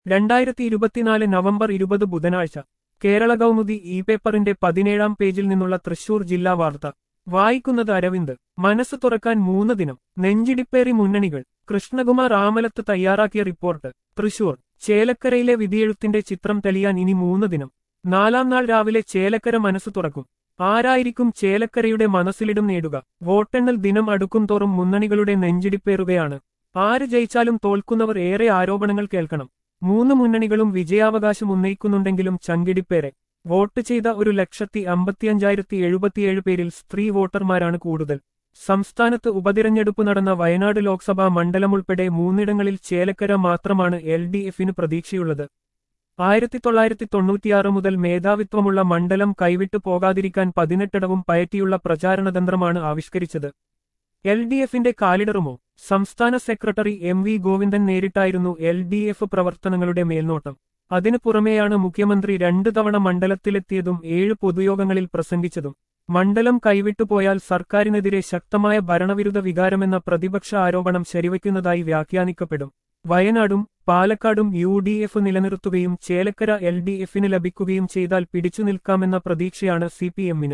രണ്ടായിരത്തി ഇരുപത്തിനാല് നവംബർ ഇരുപത് ബുധനാഴ്ച കേരള കൗമുദി ഇ പേപ്പറിന്റെ പതിനേഴാം പേജിൽ നിന്നുള്ള തൃശൂർ ജില്ലാ വാർത്ത വായിക്കുന്നത് അരവിന്ദ് മനസ്സ് തുറക്കാൻ മൂന്ന് ദിനം നെഞ്ചിടിപ്പേറി മുന്നണികൾ കൃഷ്ണകുമാർ ആമലത്ത് തയ്യാറാക്കിയ റിപ്പോർട്ട് തൃശൂർ ചേലക്കരയിലെ വിധിയെഴുത്തിന്റെ ചിത്രം തെളിയാൻ ഇനി മൂന്ന് ദിനം നാലാം നാൾ രാവിലെ ചേലക്കര മനസ്സ് തുറക്കും ആരായിരിക്കും ചേലക്കരയുടെ മനസ്സിലിടും നേടുക വോട്ടെണ്ണൽ ദിനം അടുക്കും തോറും മുന്നണികളുടെ നെഞ്ചിടിപ്പേറുകയാണ് ആര് ജയിച്ചാലും തോൽക്കുന്നവർ ഏറെ ആരോപണങ്ങൾ കേൾക്കണം മൂന്ന് മുന്നണികളും വിജയാവകാശം ഉന്നയിക്കുന്നുണ്ടെങ്കിലും ചങ്കിടിപ്പേറെ വോട്ട് ചെയ്ത ഒരു ലക്ഷത്തി അമ്പത്തിയഞ്ചായിരത്തി എഴുപത്തിയേഴ് പേരിൽ സ്ത്രീ വോട്ടർമാരാണ് കൂടുതൽ സംസ്ഥാനത്ത് ഉപതിരഞ്ഞെടുപ്പ് നടന്ന വയനാട് ലോക്സഭാ മണ്ഡലമുൾപ്പെടെ മൂന്നിടങ്ങളിൽ ചേലക്കര മാത്രമാണ് എൽ ഡി എഫിന് പ്രതീക്ഷയുള്ളത് ആയിരത്തി തൊള്ളായിരത്തി തൊണ്ണൂറ്റിയാറ് മുതൽ മേധാവിത്വമുള്ള മണ്ഡലം കൈവിട്ടു പോകാതിരിക്കാൻ പതിനെട്ടിടവും പയറ്റിയുള്ള പ്രചാരണതന്ത്രമാണ് ആവിഷ്കരിച്ചത് എൽ ഡി എഫിന്റെ കാലിടറുമോ സംസ്ഥാന സെക്രട്ടറി എം വി ഗോവിന്ദൻ നേരിട്ടായിരുന്നു എൽ ഡി എഫ് പ്രവർത്തനങ്ങളുടെ മേൽനോട്ടം അതിനു പുറമെയാണ് മുഖ്യമന്ത്രി രണ്ടു തവണ മണ്ഡലത്തിലെത്തിയതും ഏഴ് പൊതുയോഗങ്ങളിൽ പ്രസംഗിച്ചതും മണ്ഡലം കൈവിട്ടുപോയാൽ സർക്കാരിനെതിരെ ശക്തമായ ഭരണവിരുദ്ധ വികാരമെന്ന പ്രതിപക്ഷ ആരോപണം ശരിവയ്ക്കുന്നതായി വ്യാഖ്യാനിക്കപ്പെടും വയനാടും പാലക്കാടും യു ഡി എഫ് നിലനിർത്തുകയും ചേലക്കര എൽ ഡി എഫിന് ലഭിക്കുകയും ചെയ്താൽ പിടിച്ചു നിൽക്കാമെന്ന പ്രതീക്ഷയാണ് സി പി എമ്മിന്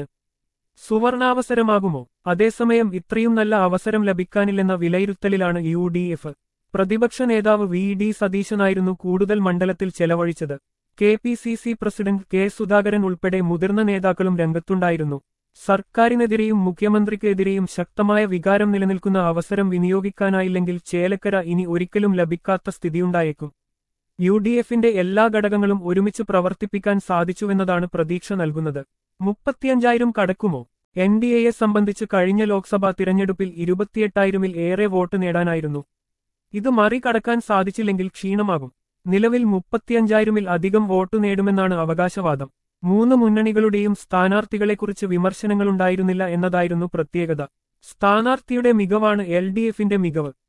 സുവർണാവസരമാകുമോ അതേസമയം ഇത്രയും നല്ല അവസരം ലഭിക്കാനില്ലെന്ന വിലയിരുത്തലിലാണ് യു ഡി എഫ് പ്രതിപക്ഷ നേതാവ് വി ഡി സതീശനായിരുന്നു കൂടുതൽ മണ്ഡലത്തിൽ ചെലവഴിച്ചത് K P C C president K Sudhakaran ഉൾപ്പെടെ മുതിർന്ന നേതാക്കളും രംഗത്തുണ്ടായിരുന്നു സർക്കാരിനെതിരെയും മുഖ്യമന്ത്രിക്കെതിരെയും ശക്തമായ വികാരം നിലനിൽക്കുന്ന അവസരം വിനിയോഗിക്കാനായില്ലെങ്കിൽ ചേലക്കര ഇനി ഒരിക്കലും ലഭിക്കാത്ത സ്ഥിതിയുണ്ടായേക്കും യു ഡി എഫിന്റെ എല്ലാ ഘടകങ്ങളും ഒരുമിച്ച് പ്രവർത്തിപ്പിക്കാൻ സാധിച്ചുവെന്നതാണ് പ്രതീക്ഷ നൽകുന്നത് മുപ്പത്തിയഞ്ചായിരം കടക്കുമോ എൻ ഡി എയെ സംബന്ധിച്ച് കഴിഞ്ഞ ലോക്സഭാ തിരഞ്ഞെടുപ്പിൽ ഇരുപത്തിയെട്ടായിരമിൽ ഏറെ വോട്ട് നേടാനായിരുന്നു ഇത് മറികടക്കാൻ സാധിച്ചില്ലെങ്കിൽ ക്ഷീണമാകും നിലവിൽ മുപ്പത്തിയഞ്ചായിരമിൽ അധികം വോട്ട് നേടുമെന്നാണ് അവകാശവാദം മൂന്ന് മുന്നണികളുടെയും സ്ഥാനാർത്ഥികളെക്കുറിച്ച് വിമർശനങ്ങളുണ്ടായിരുന്നില്ല എന്നതായിരുന്നു പ്രത്യേകത സ്ഥാനാർത്ഥിയുടെ മികവാണ് എൽ ഡി എഫിന്റെ മികവ്